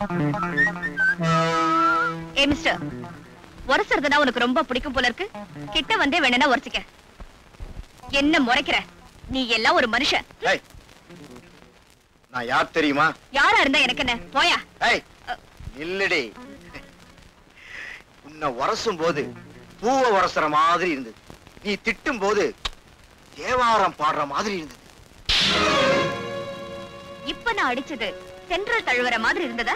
ஏ mister உரசுறதுனா உனக்கு ரொம்ப பிடிக்கும் போல இருக்கு கிட்ட வந்தே வேணும்னா உரசிக்க என்ன முறைக்கிற நீ எல்லாம் ஒரு மனுஷன் ஏய் நான் யார் தெரியுமா யாரா இருந்தா எனக்கு என்ன போயா ஏய் நில்லுடி உன்னை உரசும் போது பூவை உரசுற மாதிரி இருந்தது நீ திட்டும் போது தேவாரம் பாடுற மாதிரி இருந்தது இப்ப நான் அடிச்சது சென்ட்ரல் தழுவுற மாதிரி இருந்ததா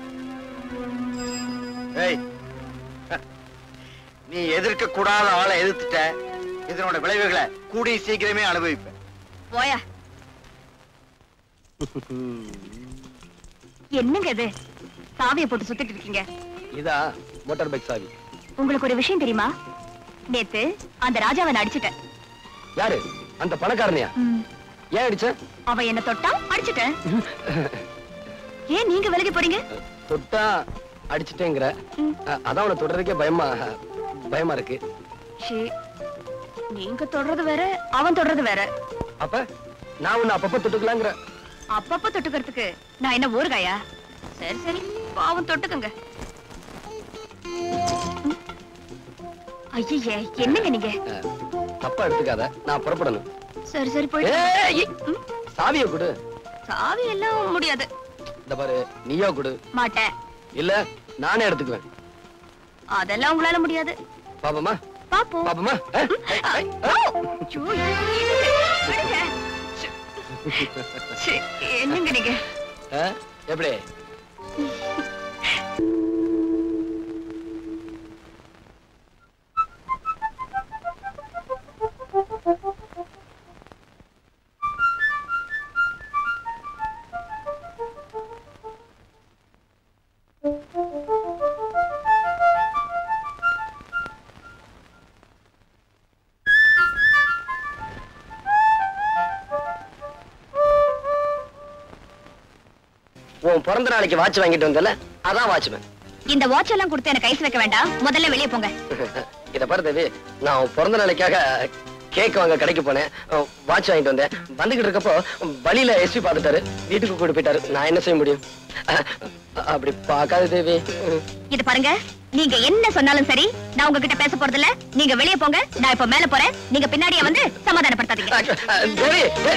ஏய் நீ எதிர்க்க கூடாத ஆளை எதிர்த்துட்ட இதனோட விளைவுகளை கூடிய சீக்கிரமே அனுபவிப்ப போயா என்னங்க இது சாவியை போட்டு சுத்திட்டு இருக்கீங்க இதா மோட்டார் பைக் சாவி உங்களுக்கு ஒரு விஷயம் தெரியுமா நேத்து அந்த ராஜாவை நான் அடிச்சிட்டேன் யாரு அந்த பணக்காரனையா ம், ஏன் அடிச்ச அவன் என்ன தொட்டா அடிச்சிட்டேன் ஏன் நீங்க விலகி போறீங்க தொட்டா அடிச்சிட்டேங்கிற அ- அதான் உன தொடர்றதுக்கே பயமா பயமா இருக்கு ஷே, நீங்க தொடறது வேற அவன் தொடறது வேற அப்ப நான் உன்னை அப்பப்ப தொட்டுக்கலாங்கிற அப்பப்ப தொட்டுக்கிறதுக்கு நான் என்ன ஊறுகாயா சரி சரி பாவம் தொட்டுக்குங்க ம். ஐயையே என்னங்க நீங்க அ, தப்பா எடுத்துக்காத நான் புறப்படணும் சரி சரி போயிட்டு ஏய், ம், சாவியை கொடு சாவி எல்லாம் முடியாது இந்த பாரு நீயோ கொடு மாட்டேன் இல்ல நானே எடுத்துக்குவேன் அதெல்லாம் உங்களால முடியாது பாப்போமா பாப்போம் பாப்போமா அ? ஐ, ஐ, ஆ, ஐ. ஐயோ, என்னங்க? விடுங்க. ச்சே. ச்சே, என்னங்க நீங்க அ? எப்படி உன் பிறந்த நாளைக்கு வாட்ச் வாங்கிட்டு வந்தல அதான் வாட்ச்மேன் இந்த வாட்ச் எல்லாம் கொடுத்து எனக்கு ஐஸ் வைக்க வேண்டாம் முதல்ல வெளியே போங்க இத பாரு தேவி நான் உன் பிறந்த நாளைக்காக கேக் வாங்க கடைக்கு போனேன் வாட்ச் வாங்கிட்டு வந்தேன் வந்துகிட்டு இருக்கப்போ வழியில எஸ்பி பார்த்துட்டாரு வீட்டுக்கு கூட்டு போயிட்டாரு நான் என்ன செய்ய முடியும் அஹ், அப்படி பார்க்காத தேவி இது பாருங்க நீங்க என்ன சொன்னாலும் சரி நான் உங்ககிட்ட பேச போறது இல்ல நீங்க வெளியே போங்க நான் இப்ப மேல போறேன் நீங்க பின்னாடியே வந்து சமாதானப்படுத்தாதீங்க அஹ், தேவி தே-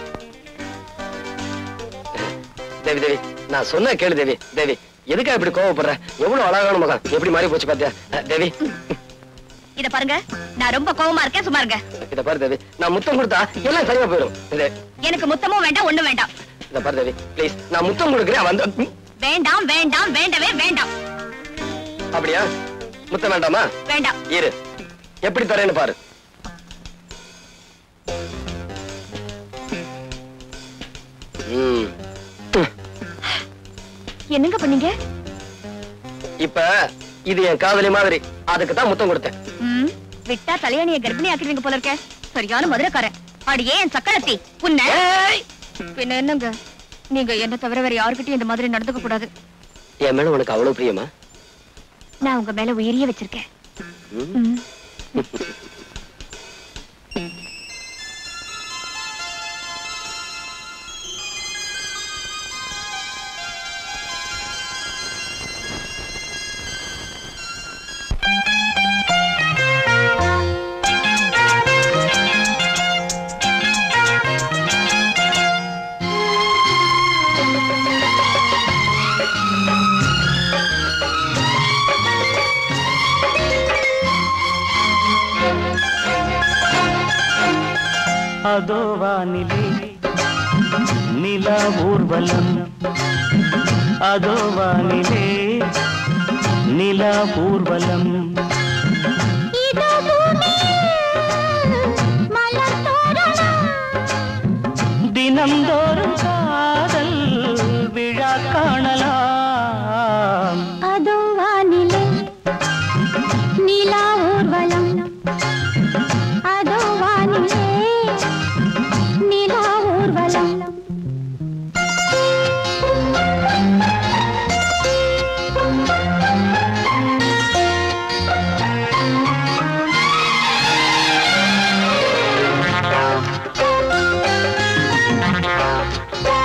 தேவி தேவி நான் சொன்ன கேளு தேவி தேவி எதுக்கா இப்படி கோவப்படுற எவ்வளவு அழகான முகம் எப்படி மாறி போச்சு பாத்தியா அஹ், தேவி இத பாருங்க நான் ரொம்ப கோவமா இருக்கேன் சும்மா இருங்க இத பாரு தேவி நான் முத்தம் கொடுத்தா எல்லாம் சரியா போயிடும் இது எனக்கு முத்தமும் வேண்டாம் ஒண்ணும் வேண்டாம் இத பாரு தேவி ப்ளீஸ் நான் முத்தம் கொடுக்குறேன் வந்து ம், வேண்டாம் வேண்டாம் வேண்டவே வேண்டாம் அப்படியா முத்தம் வேண்டாமா வேண்டாம் இரு எப்படி தரேன்னு பாரு ம். என்னங்க பண்ணீங்க இப்ப இது என் காதலி மாதிரி அதுக்கு தான் முத்தம் கொடுத்தேன் ம், விட்டா தலையணிய கர்ப்பிணி ஆக்கிடுவீங்க போல இருக்க சரியான மதுரைக்காரன் அடியே என் சக்கரத்தி உன்ன பின்ன என்னங்க நீங்க என்ன தவிர வேற யாருக்கிட்டையும் இந்த மாதிரி நடந்துக்க கூடாது என் மேல உனக்கு அவ்வளவு பிரியமா நான் உங்க மேல உயிரிய வச்சிருக்கேன் ம். ம். அதோ வானிலே நிலா ஊர்வலம் அதோ வானிலே நிலா ஊர்வலம் தினம்தோறும் காதல் விழா காணலாம் அதோ வானிலை நிலா ஊர்வலம் அதோ வானிலே நிலா ஊர்வலம் ஆ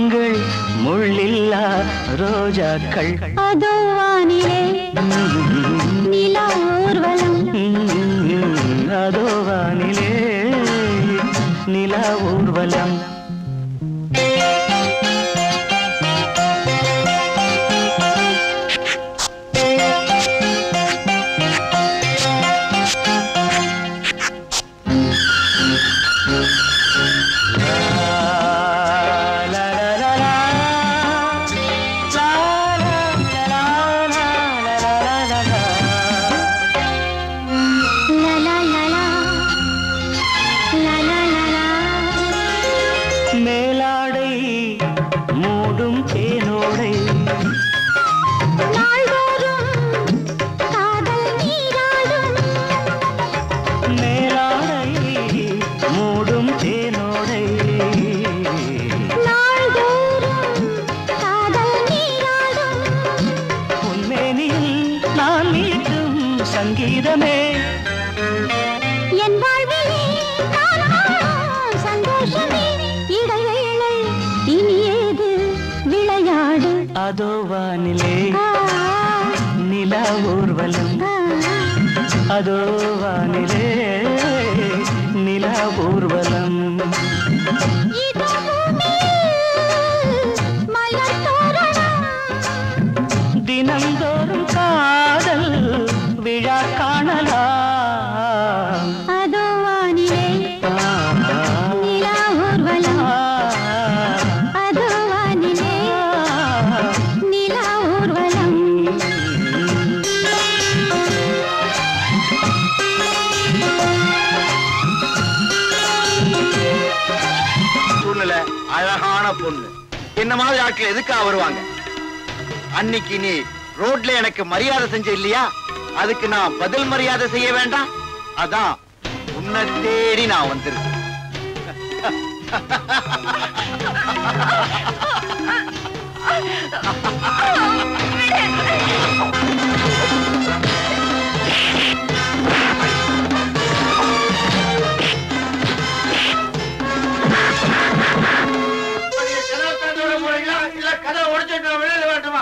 கண்கள் முள்ளில்லா ரோஜாக்கள் அதோ வானிலே நிலா ஊர்வலம் அதோ வானிலே நிலா ஊர்வலம் லா லா லா லா லா லா லா லா மேலாடை மூடும் தேனோடை நாள்தோறும் காதல் நீராடும் மேலாடை மூடும் தேனோடை நாள்தோறும் காதல் நீராடும் உன்மேனியில் நான் மீட்டும் சங்கீதமே என் வாழ்விலே நான் காணும் சந்தோஷமே இடைவேளை இனி ஏது விளையாடு அதோ வானிலே ஆ, நிலா ஊர்வலம் ஆ, அதோ வானிலே நிலா ஊர்வலம் இதோ பூமியில் மலர் தோரணம் தினந்தோறும் காதல் விழா காணலாம் அதோ வானிலே நிலா ஊர்வலம் அதோ வானிலே நிலா ஊர்வலம் சூழ்நிலை அழகான பொண்ணு என்ன மாதிரி ஆட்கள் எதுக்கா வருவாங்க அன்னைக்கு நீ ரோட்ல எனக்கு மரியாதை செஞ்ச இல்லையா அதுக்கு நான் பதில் மரியாதை செய்ய வேண்டாம் அதான் உன்னை தேடி நான் வந்திருக்கேன் இல்ல கதை உடைச்சிட்டு வெளியில வேண்டுமா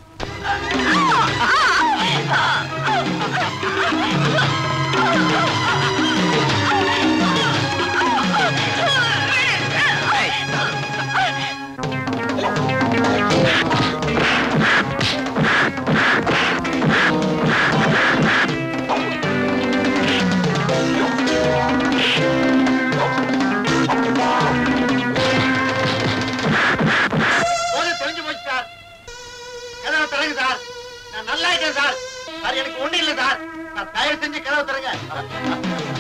போது தெரிஞ்சு போச்சு சார் கதவை திறங்க சார் நான் நல்லா இருக்கேன் சார் சார் எனக்கு ஒண்ணு இல்ல சார் நான் தயவு செஞ்சு கதவை திறங்க